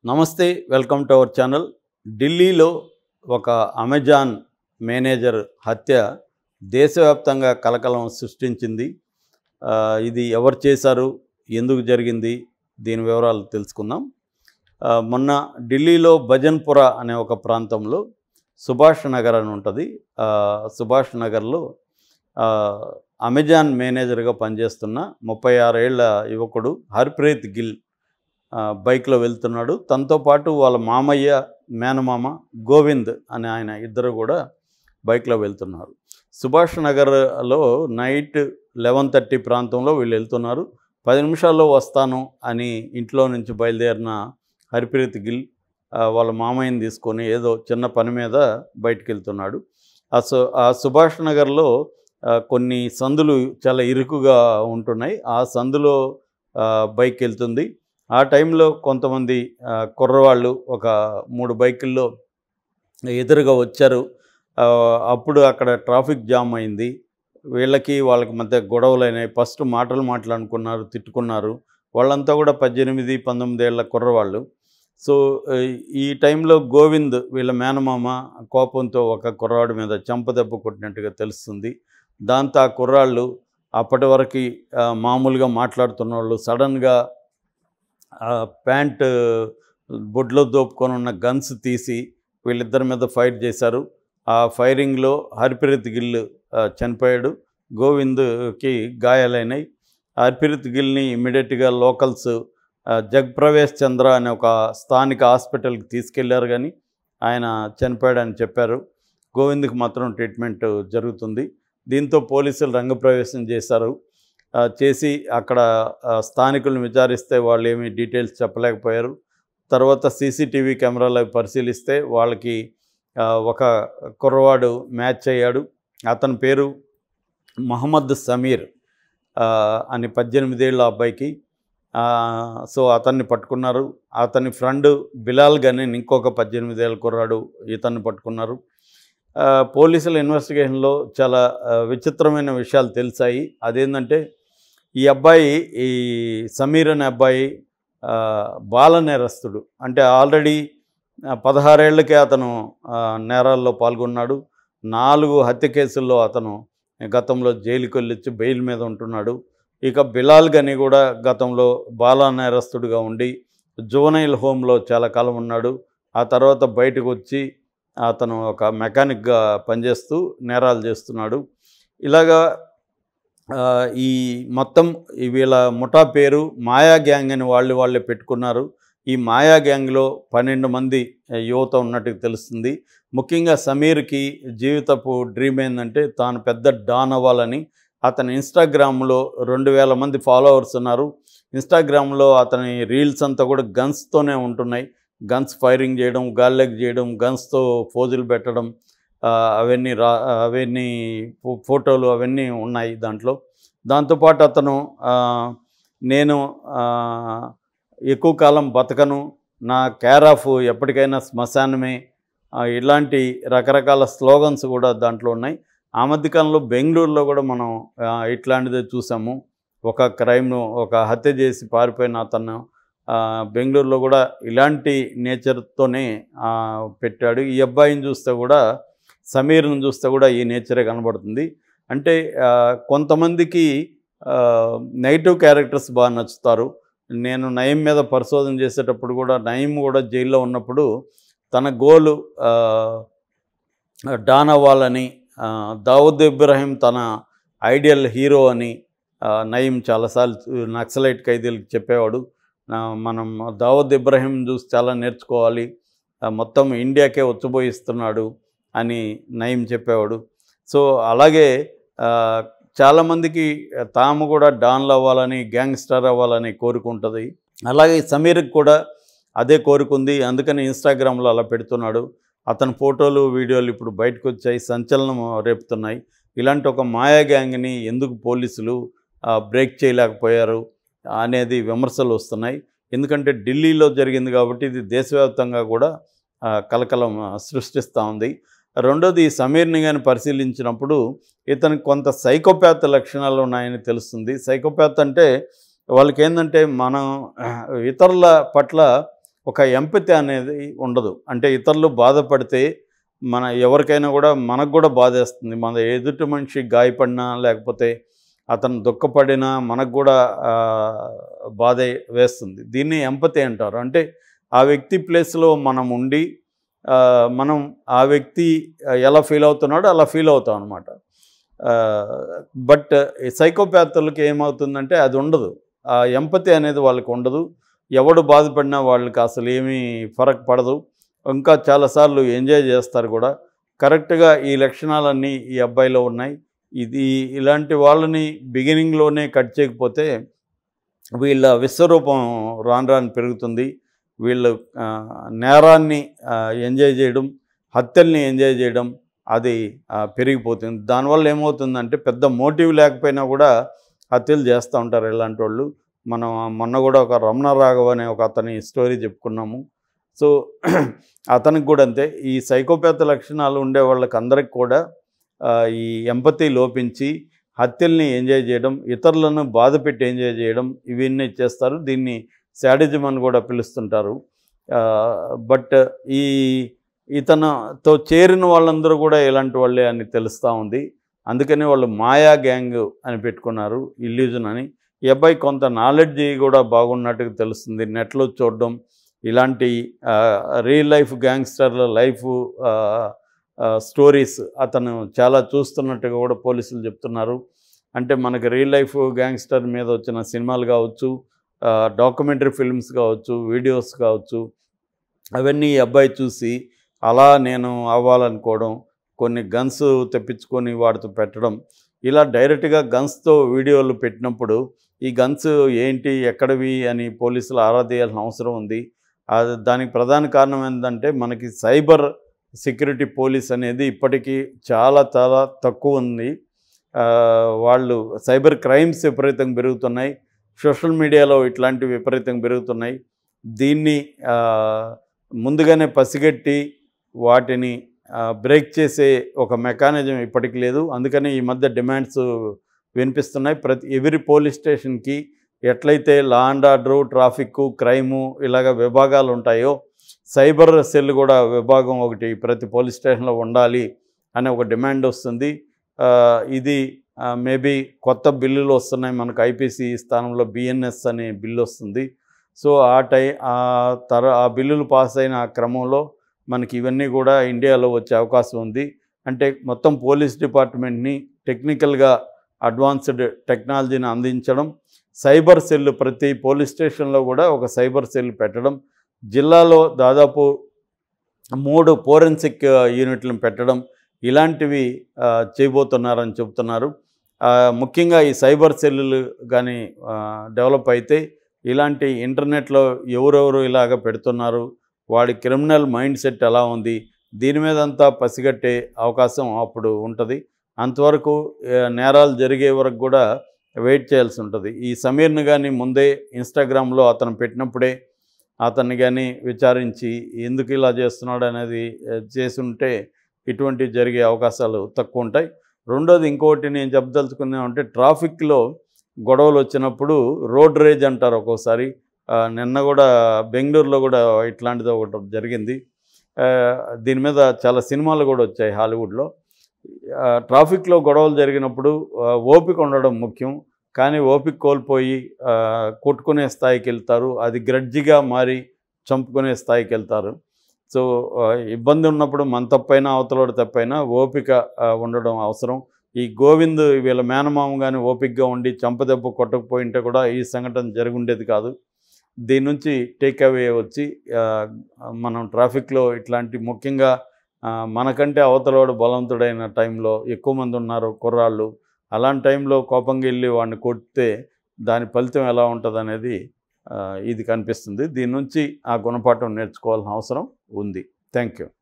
నమస్తే welcome to our channel ఢిల్లీలో ఒక అమెజాన్ మేనేజర్ హత్య దేశవ్యాప్తంగా కలకలం సృష్టించింది ఆ, ఇది ఎవరు చేశారు ఎందుకు జరిగింది దీని వివరాలు తెలుసుకుందాం ఆ, మొన్న ఢిల్లీలో భజన్పుర అనే ఒక ప్రాంతంలో సుభాష్ నగర్ అని ఉంటుంది ఆ, సుభాష్ నగర్లో ఆ, అమెజాన్ మేనేజర్గా పనిచేస్తున్న ముప్పై ఆరేళ్ల యువకుడు హర్ప్రీత్ గిల్ ఆ, బైక్లో వెళ్తున్నాడు తనతో పాటు వాళ్ళ మామయ్య మేనమామ గోవింద్ అనే ఆయన ఇద్దరు కూడా బైక్లో వెళ్తున్నారు సుభాష్ నగర్లో నైట్ లెవెన్ థర్టీ ప్రాంతంలో వీళ్ళు వెళ్తున్నారు పది నిమిషాల్లో వస్తాను అని ఇంట్లో నుంచి బయలుదేరిన హరిప్రీత్ గిల్ ఆ, వాళ్ళ మామయ్యని తీసుకొని ఏదో చిన్న పని మీద బయటికి వెళ్తున్నాడు ఆ సు ఆ సుభాష్ నగర్లో ఆ, కొన్ని సందులు చాలా ఇరుకుగా ఉంటున్నాయి ఆ సందులో ఆ, బైక్ వెళ్తుంది ఆ టైంలో కొంతమంది ఆ, కుర్రవాళ్ళు ఒక మూడు బైకుల్లో ఎదురుగా వచ్చారు ఆ, అప్పుడు అక్కడ ట్రాఫిక్ జామ్ అయింది వీళ్ళకి వాళ్ళకి మధ్య గొడవలు అయినాయి ఫస్ట్ మాటలు మాట్లాడుకున్నారు తిట్టుకున్నారు వాళ్ళంతా కూడా పద్దెనిమిది పంతొమ్మిది ఏళ్ళ కుర్రవాళ్ళు సో ఆ, ఈ టైంలో గోవింద్ వీళ్ళ మేనమామ కోపంతో ఒక కుర్రవాడి మీద చెంపదెబ్బ కొట్టినట్టుగా తెలుస్తుంది దాంతో ఆ కుర్రాళ్ళు అప్పటి వరకు ఆ, మామూలుగా మాట్లాడుతున్న వాళ్ళు సడన్గా ఆ ప్యాంట్ బొడ్లో దోపుకొని ఉన్న గన్స్ తీసి వీళ్ళిద్దరి మీద ఫైట్ చేశారు ఆ ఫైరింగ్లో హర్ప్రీత్ గిల్ ఆ, చనిపోయాడు గోవింద్కి గాయాలైనాయి హర్ప్రీత్ గిల్ని ఇమ్మీడియట్గా లోకల్స్ ఆ, జగ్ప్రవేశ్ చంద్ర అనే ఒక స్థానిక హాస్పిటల్కి తీసుకెళ్లారు కానీ ఆయన చనిపోయాడని చెప్పారు గోవింద్కి మాత్రం ట్రీట్మెంట్ జరుగుతుంది దీంతో పోలీసులు రంగప్రవేశం చేశారు ఆ, చేసి అక్కడ ఆ, స్థానికులను విచారిస్తే వాళ్ళు ఏమీ డీటెయిల్స్ చెప్పలేకపోయారు తర్వాత సీసీటీవీ కెమెరాలు అవి పరిశీలిస్తే వాళ్ళకి ఆ, ఒక కుర్రవాడు మ్యాచ్ అయ్యాడు అతని పేరు మహమ్మద్ సమీర్ ఆ, అని పద్దెనిమిదేళ్ళ అబ్బాయికి ఆ, సో అతన్ని పట్టుకున్నారు అతని ఫ్రెండ్ బిలాల్ గని ఇంకొక పద్దెనిమిదేళ్ళ కుర్రాడు ఇతన్ని పట్టుకున్నారు ఆ, పోలీసుల ఇన్వెస్టిగేషన్లో చాలా ఆ, విచిత్రమైన విషయాలు తెలిసాయి అదేంటంటే ఈ అబ్బాయి ఈ సమీర్ అనే అబ్బాయి ఆ, బాల నేరస్తుడు అంటే ఆల్రెడీ ఆ, పదహారేళ్లకే అతను ఆ, నేరాల్లో పాల్గొన్నాడు నాలుగు హత్య కేసుల్లో అతను గతంలో జైలుకి వెళ్ళొచ్చి బెయిల్ మీద ఉంటున్నాడు ఇక బిలాల్ గని కూడా గతంలో బాల నేరస్తుడిగా ఉండి జోనైల్ హోమ్లో చాలా కాలం ఉన్నాడు ఆ తర్వాత బయటకు వచ్చి అతను ఒక మెకానిక్గా పనిచేస్తూ నేరాలు చేస్తున్నాడు ఇలాగా ఆ, ఈ మొత్తం ఈ వీళ్ళ ముఠా పేరు మాయా గ్యాంగ్ అని వాళ్ళు వాళ్ళే పెట్టుకున్నారు ఈ మాయా గ్యాంగ్లో పన్నెండు మంది ఆ, యువత ఉన్నట్టు తెలుస్తుంది ముఖ్యంగా సమీర్కి జీవితపు డ్రీమ్ ఏంటంటే తాను పెద్ద డాన్ అవ్వాలని అతని ఇన్స్టాగ్రామ్లో రెండు వేల మంది ఫాలోవర్స్ ఉన్నారు ఇన్స్టాగ్రామ్లో అతని రీల్స్ అంతా కూడా గన్స్తోనే ఉంటున్నాయి గన్స్ ఫైరింగ్ చేయడం గాల్లెగ్ చేయడం గన్స్తో ఫోజులు పెట్టడం ఆ, అవన్నీ రా అవన్నీ ఫో- ఫోటోలు అవన్నీ ఉన్నాయి దాంట్లో దాంతోపాటు అతను ఆ, నేను ఆ, ఎక్కువ కాలం బతకను నా కేర్ ఆఫ్ ఎప్పటికైనా శ్మశానమే ఆ, ఇలాంటి రకరకాల స్లోగన్స్ కూడా దాంట్లో ఉన్నాయి ఆ మధ్యకాలంలో బెంగళూరులో కూడా మనం ఆ, ఇట్లాంటిదే చూసాము ఒక క్రైమ్ ఒక హత్య చేసి పారిపోయిన అతను ఆ, బెంగళూరులో కూడా ఇలాంటి నేచర్తోనే ఆ, పెట్టాడు ఈ అబ్బాయిని చూస్తే కూడా సమీర్ను చూస్తే కూడా ఈ నేచరే కనబడుతుంది అంటే ఆ, కొంతమందికి నెగిటివ్ క్యారెక్టర్స్ బాగా నచ్చుతారు నేను నయం మీద పరిశోధన చేసేటప్పుడు కూడా నయం కూడా జైల్లో ఉన్నప్పుడు తన గోలు ఆ, డాన్ అవ్వాలని ఆ, దావుద్ ఇబ్రాహిం తన ఐడియల్ హీరో అని ఆ, నయీం చాలాసార్లు చూ- నక్సలైట్ ఖైదీలకు చెప్పేవాడు ఆ, మనం దావుద్ ఇబ్రాహిం చూసి చాలా నేర్చుకోవాలి ఆ, మొత్తం ఇండియాకే వచ్చబోయిస్తున్నాడు అని నయీం చెప్పేవాడు సో అలాగే ఆ, చాలామందికి తాము కూడా డాన్లు అవ్వాలని గ్యాంగ్స్టర్ అవ్వాలని కోరుకుంటుంది అలాగే సమీర్కి కూడా అదే కోరుకుంది అందుకని ఇన్స్టాగ్రామ్లో అలా పెడుతున్నాడు అతని ఫోటోలు వీడియోలు ఇప్పుడు బయటకు వచ్చాయి సంచలనం రేపుతున్నాయి ఇలాంటి ఒక మాయా గ్యాంగ్ని ఎందుకు పోలీసులు ఆ, బ్రేక్ చేయలేకపోయారు అనేది విమర్శలు వస్తున్నాయి ఎందుకంటే ఢిల్లీలో జరిగింది కాబట్టి ఇది దేశవ్యాప్తంగా కూడా ఆ, కలకలం ఆ, సృష్టిస్తూ ఉంది రెండోది ఈ సమీర్ని కానీ పరిశీలించినప్పుడు ఇతనికి కొంత సైకోపాత్ లక్షణాలు ఉన్నాయని తెలుస్తుంది సైకోపాత్ అంటే వాళ్ళకి ఏంటంటే మనం ఇతరుల పట్ల ఒక ఎంపతి అనేది ఉండదు అంటే ఇతరులు బాధపడితే మన ఎవరికైనా కూడా మనకు కూడా బాధేస్తుంది మన ఎదుటి మనిషి గాయపడినా లేకపోతే అతను దుఃఖపడినా మనకు కూడా ఆ, బాధ వేస్తుంది దీన్ని ఎంపతి అంటారు అంటే ఆ వ్యక్తి ప్లేస్లో మనం ఉండి ఆ, మనం ఆ వ్యక్తి ఎలా ఫీల్ అవుతున్నాడో అలా ఫీల్ అవుతాం అనమాట బట్ సైకోపాత్తులకి ఏమవుతుందంటే అది ఉండదు ఆ ఎంపతి అనేది వాళ్ళకి ఉండదు ఎవడు బాధపడినా వాళ్ళకి అసలు ఏమీ ఫరక్ పడదు ఇంకా చాలాసార్లు ఎంజాయ్ చేస్తారు కూడా కరెక్ట్గా ఈ లక్షణాలన్నీ ఈ అబ్బాయిలో ఉన్నాయి ఇది ఇలాంటి వాళ్ళని బిగినింగ్లోనే కట్ చేయకపోతే వీళ్ళ విశ్వరూపం రాను రాను పెరుగుతుంది వీళ్ళు ఆ, నేరాన్ని ఆ, ఎంజాయ్ చేయడం హత్యల్ని ఎంజాయ్ చేయడం అది ఆ, పెరిగిపోతుంది దానివల్ల ఏమవుతుందంటే పెద్ద మోటివ్ లేకపోయినా కూడా హత్యలు చేస్తూ ఉంటారు ఇలాంటి వాళ్ళు మనం మొన్న కూడా ఒక రమణ రాఘవ్ అనే ఒక అతని స్టోరీ చెప్పుకున్నాము సో అతనికి కూడా అంతే ఈ సైకోపాత లక్షణాలు ఉండే వాళ్ళకి అందరికి కూడా ఆ, ఈ ఎంపతి లోపించి హత్యల్ని ఎంజాయ్ చేయడం ఇతరులను బాధ పెట్టి ఎంజాయ్ చేయడం ఇవన్నీ చేస్తారు దీన్ని శాడిజం అని కూడా పిలుస్తుంటారు బట్ ఈ ఇతనుతో చేరిన వాళ్ళందరూ కూడా ఇలాంటి వాళ్ళే అని తెలుస్తూ ఉంది అందుకని వాళ్ళు మాయా గ్యాంగ్ అని పెట్టుకున్నారు ఇల్యూజన్ అని ఈ అబ్బాయి కొంత నాలెడ్జ్ కూడా బాగున్నట్టుగా తెలుస్తుంది నెట్లో చూడడం ఇలాంటి రియల్ లైఫ్ గ్యాంగ్స్టర్ల లైఫ్ స్టోరీస్ అతను చాలా చూస్తున్నట్టుగా కూడా పోలీసులు చెప్తున్నారు అంటే మనకి రియల్ లైఫ్ గ్యాంగ్స్టర్ మీద వచ్చిన సినిమాలు కావచ్చు డాక్యుమెంటరీ ఫిల్మ్స్ కావచ్చు వీడియోస్ కావచ్చు అవన్నీ ఈ అబ్బాయి చూసి అలా నేను అవ్వాలనుకోవడం కొన్ని గన్స్ తెప్పించుకొని వాటితో పెట్టడం ఇలా డైరెక్ట్గా గన్స్తో వీడియోలు పెట్టినప్పుడు ఈ గన్స్ ఏంటి ఎక్కడవి అని పోలీసులు ఆరా తీయాల్సిన అవసరం ఉంది అది దానికి ప్రధాన కారణం ఏంటంటే మనకి సైబర్ సెక్యూరిటీ పోలీస్ అనేది ఇప్పటికీ చాలా చాలా తక్కువ ఉంది ఆ, వాళ్ళు సైబర్ క్రైమ్స్ విపరీతంగా పెరుగుతున్నాయి సోషల్ మీడియాలో ఇట్లాంటివి విపరీతంగా పెరుగుతున్నాయి దీన్ని ఆ, ముందుగానే పసిగట్టి వాటిని ఆ, బ్రేక్ చేసే ఒక మెకానిజం ఇప్పటికి లేదు అందుకని ఈ మధ్య డిమాండ్స్ వినిపిస్తున్నాయి ప్రతి ఎవరి పోలీస్ స్టేషన్కి ఎట్లయితే law and order traffic crime ఇలాగ విభాగాలు ఉంటాయో సైబర్ సెల్ కూడా విభాగం ఒకటి ప్రతి పోలీస్ స్టేషన్లో ఉండాలి అనే ఒక డిమాండ్ వస్తుంది ఆ, ఇది మేబీ కొత్త బిల్లులు వస్తున్నాయి మనకు ఐపీసీ స్థానంలో బిఎన్ఎస్ అనే బిల్లు వస్తుంది సో ఆ టై ఆ తర ఆ బిల్లులు పాస్ అయిన ఆ క్రమంలో మనకి ఇవన్నీ కూడా ఇండియాలో వచ్చే అవకాశం ఉంది అంటే మొత్తం పోలీస్ డిపార్ట్మెంట్ని టెక్నికల్గా అడ్వాన్స్డ్ టెక్నాలజీని అందించడం సైబర్ సెల్ ప్రతి పోలీస్ స్టేషన్లో కూడా ఒక సైబర్ సెల్ పెట్టడం జిల్లాలో దాదాపు మూడు ఫోరెన్సిక్ యూనిట్లను పెట్టడం ఇలాంటివి ఆ, చేయబోతున్నారని చెబుతున్నారు ఆ, ముఖ్యంగా ఈ సైబర్ సెల్లులు కానీ డెవలప్ అయితే ఇలాంటి ఇంటర్నెట్లో ఎవరెవరు ఇలాగ పెడుతున్నారు వాడి క్రిమినల్ మైండ్ సెట్ ఎలా ఉంది దీని మీద అంతా పసిగట్టే అవకాశం అప్పుడు ఉంటుంది అంతవరకు ఆ, నేరాలు జరిగే వరకు కూడా వెయిట్ చేయాల్సి ఉంటుంది ఈ సమీర్ని కానీ ముందే ఇన్స్టాగ్రామ్లో అతను పెట్టినప్పుడే అతన్ని కానీ విచారించి ఎందుకు ఇలా చేస్తున్నాడు అనేది ఆ, చేసుంటే ఇటువంటి జరిగే అవకాశాలు తక్కువ ఉంటాయి రెండోది ఇంకోటి నేను చెప్పదలుచుకున్నామంటే ట్రాఫిక్లో గొడవలు వచ్చినప్పుడు రోడ్ రేజ్ అంటారు ఒక్కోసారి ఆ, నిన్న కూడా బెంగళూరులో కూడా ఇట్లాంటిది ఒకటి జరిగింది ఆ, దీని మీద చాలా సినిమాలు కూడా వచ్చాయి హాలీవుడ్లో ఆ, ట్రాఫిక్లో గొడవలు జరిగినప్పుడు ఆ, ఓపిక ఉండడం ముఖ్యం కానీ ఓపిక కోల్పోయి ఆ, కొట్టుకునే స్థాయికి వెళ్తారు అది గ్రడ్జిగా మారి చంపుకునే స్థాయికి వెళ్తారు సో ఆ, ఇబ్బంది ఉన్నప్పుడు మన తప్పైనా అవతలోడు తప్పైనా ఓపిక ఆ, ఉండడం అవసరం ఈ గోవింద్ వీళ్ళ మేనమామ కానీ ఓపికగా ఉండి చంపదెబ్బ కొట్టకపోయింటే కూడా ఈ సంఘటన జరుగుండేది కాదు దీని నుంచి టేక్ అవే వచ్చి ఆ, మనం ట్రాఫిక్లో ఇట్లాంటి ముఖ్యంగా ఆ, మనకంటే అవతలవాడు బలవంతుడైన టైంలో ఎక్కువ మంది ఉన్నారు కుర్రాళ్ళు అలాంటి టైంలో కోపంగా వెళ్ళి వాడిని కొడితే దాని ఫలితం ఎలా ఉంటుంది అనేది ఇది కనిపిస్తుంది దీని నుంచి ఆ గుణపాఠం నేర్చుకోవాల్సిన అవసరం ఉంది థ్యాంక్ యూ